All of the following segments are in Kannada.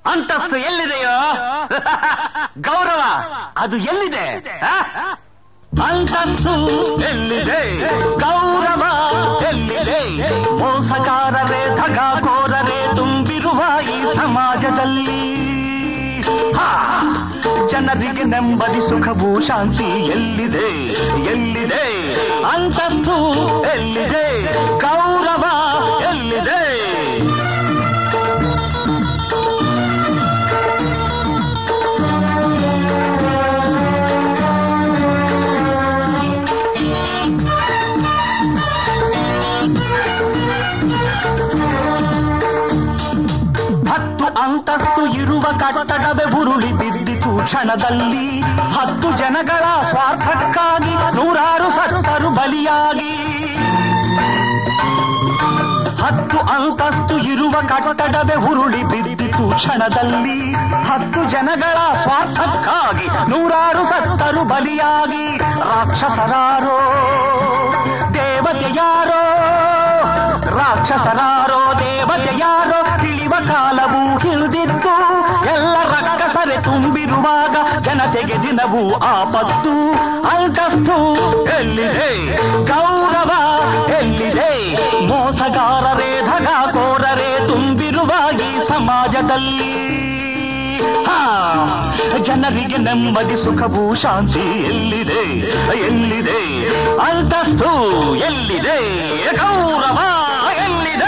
ಅಂತಸ್ತು ಎಲ್ಲಿದೆಯೋ ಗೌರವ ಅದು ಎಲ್ಲಿದೆ ಆ? ಅಂತಸ್ತು ಎಲ್ಲಿದೆ ಗೌರವ ಎಲ್ಲಿದೆ ಮೋಸಗಾರರೇ ಧಗಾಕೋರರೇ ತುಂಬಿರುವ ಈ ಸಮಾಜದಲ್ಲಿ ಹಾ! ಜನರಿಗೆ ನೆಮ್ಮದಿ ಸುಖವು ಶಾಂತಿ ಎಲ್ಲಿದೆ ಎಲ್ಲಿದೆ ಅಂತಸ್ತು ಎಲ್ಲಿದೆ ಗೌರವ ಎಲ್ಲಿದೆ ಹತ್ತು ಅಂತಸ್ತು ಇರುವ ಕಟ್ಟಡವೇ ಉರುಳಿ ಬಿದ್ದಿತು ಕ್ಷಣದಲ್ಲಿ ಹತ್ತು ಜನಗಳ ಸ್ವಾರ್ಥಕ್ಕಾಗಿ ನೂರಾರು ಸತ್ತರು ಬಲಿಯಾಗಿ ಹತ್ತು ಅಂತಸ್ತು ಇರುವ ಕಟ್ಟಡವೇ ಉರುಳಿ ಬಿದ್ದಿತು ಕ್ಷಣದಲ್ಲಿ ಹತ್ತು ಜನಗಳ ಸ್ವಾರ್ಥಕ್ಕಾಗಿ ನೂರಾರು ಸತ್ತರು ಬಲಿಯಾಗಿ ರಾಕ್ಷಸರಾರೋ ದೇವತೆಯಾರೋ ರಾಕ್ಷಸರಾರೋ ದೇವತೆಯಾರೋ ತಿಳಿವ ಕಾಲವು ಹಿಡಿದಿತ್ತು ಎಲ್ಲ ರಕ್ಕಸರೆ ತುಂಬಿರುವಾಗ ಜನತೆಗೆ ದಿನವೂ ಆಪತ್ತು ಅಂತಸ್ತು ಎಲ್ಲಿದೆ ಗೌರವ ಎಲ್ಲಿದೆ ಮೋಸಗಾರರೇ ಧಗಾಕೋರರೇ ತುಂಬಿರುವ ಈ ಸಮಾಜದಲ್ಲಿ ಹಾ, ಜನರಿಗೆ ನೆಮ್ಮದಿ ಸುಖವು ಶಾಂತಿ ಎಲ್ಲಿದೆ ಎಲ್ಲಿದೆ ಅಂತಸ್ತು ಎಲ್ಲಿದೆ ಗೌರವ ಎಲ್ಲಿದೆ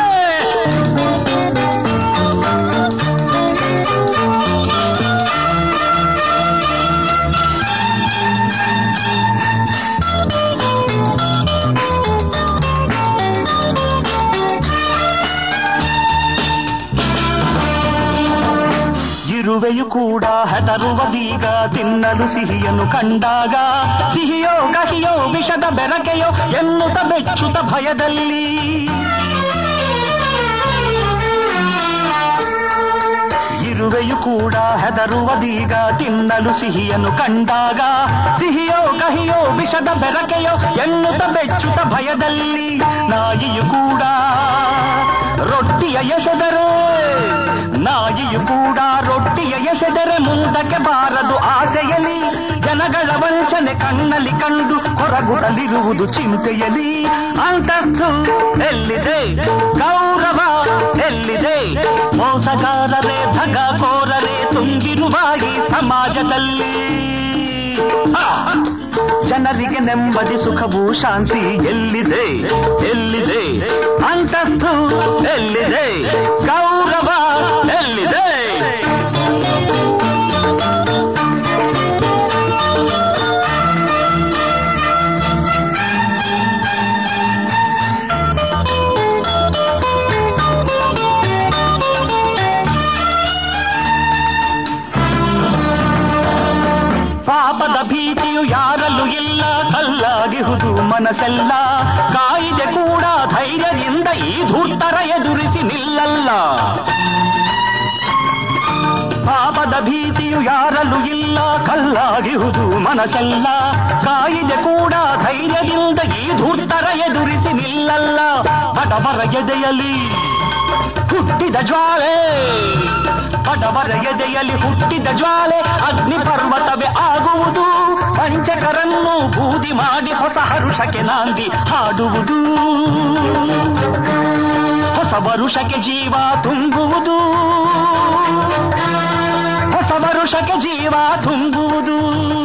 ಇರುವೆಯು ಕೂಡ ಹೆದರುವುದೀಗ ತಿನ್ನಲು ಸಿಹಿಯನ್ನು ಕಂಡಾಗ ಸಿಹಿಯೋ ಕಹಿಯೋ ವಿಷದ ಬೆರಕೆಯೋ ಎನ್ನುತ್ತ ಬೆಚ್ಚುತ್ತ ಭಯದಲ್ಲಿ ಇರುವೆಯು ಕೂಡ ಹೆದರುವುದೀಗ ತಿನ್ನಲು ಸಿಹಿಯನ್ನು ಕಂಡಾಗ ಸಿಹಿಯೋ ಕಹಿಯೋ ವಿಷದ ಬೆರಕೆಯೋ ಎನ್ನುತ್ತ ಬೆಚ್ಚುತ್ತ ಭಯದಲ್ಲಿ ನಾಯಿಯು ಕೂಡ ರೊಟ್ಟಿಯ ಎಸೆದರೆ ನಾಯಿಯು ಕೂಡ ರೊಟ್ಟಿಯ ಎಸೆದರೆ ಮುಂದಕ್ಕೆ ಬಾರದು ಆಸೆಯಲಿ ಜನಗಳ ವಂಚನೆ ಕಣ್ಣಲ್ಲಿ ಕಂಡು ಹೊರಗುಡಲಿರುವುದು ಚಿಂತೆಯಲಿ ಅಂತಸ್ತು ಎಲ್ಲಿದೆ ಗೌರವ ಎಲ್ಲಿದೆ ಮೋಸಗಾರರೇ ಧಗಕೋರರೇ ತುಂಬಿರುವ ಈ ಸಮಾಜದಲ್ಲಿ ಹಾ! ಜನರಿಗೆ ನೆಮ್ಮದಿ ಸುಖವು ಶಾಂತಿ ಎಲ್ಲಿದೆ ಎಲ್ಲಿದೆ ಅಂತಸ್ತು ಎಲ್ಲಿದೆ ಗೌರವ ಎಲ್ಲಿದೆ ಪಾಪದ ಭೀತಿಯು ಯಾರಲ್ಲೂ ಇಲ್ಲ ಕಲ್ಲಾಗಿಹುದು ಮನಸ್ಸೆಲ್ಲ ಕಾಯಿದೆ ಕೂಡ ಧೈರ್ಯದಿಂದ ಈ ಧೂರ್ತರ ಎದುರಿಸಿ ನಿಲ್ಲಲ್ಲ ಪಾಪದ ಭೀತಿಯು ಯಾರಲ್ಲೂ ಇಲ್ಲ ಕಲ್ಲಾಗಿಹುದು ಮನಸ್ಸೆಲ್ಲ ಕಾಯಿದೆ ಕೂಡ ಧೈರ್ಯದಿಂದ ಈ ಧೂರ್ತರ ಎದುರಿಸಿ ನಿಲ್ಲಲ್ಲ ಬಡವರ ಎದೆಯಲಿ ಹುಟ್ಟಿದ ಜ್ವಾಲೆ ಬಡವರ ಎದೆಯಲ್ಲಿ ಹುಟ್ಟಿದ ಜ್ವಾಲೆ ಅಗ್ನಿ ಪರ್ವತವೇ ಆಗುವುದು ಪಂಚಕರನ್ನು ಬೂದಿ ಮಾಡಿ ಹೊಸ ಹರುಷಕ್ಕೆ ನಾಂದಿ ಹಾಡುವುದು ಹೊಸ ವರುಷಕ್ಕೆ ಜೀವ ತುಂಬುವುದು ಹೊಸ ವರುಷಕ್ಕೆ ಜೀವ ತುಂಬುವುದು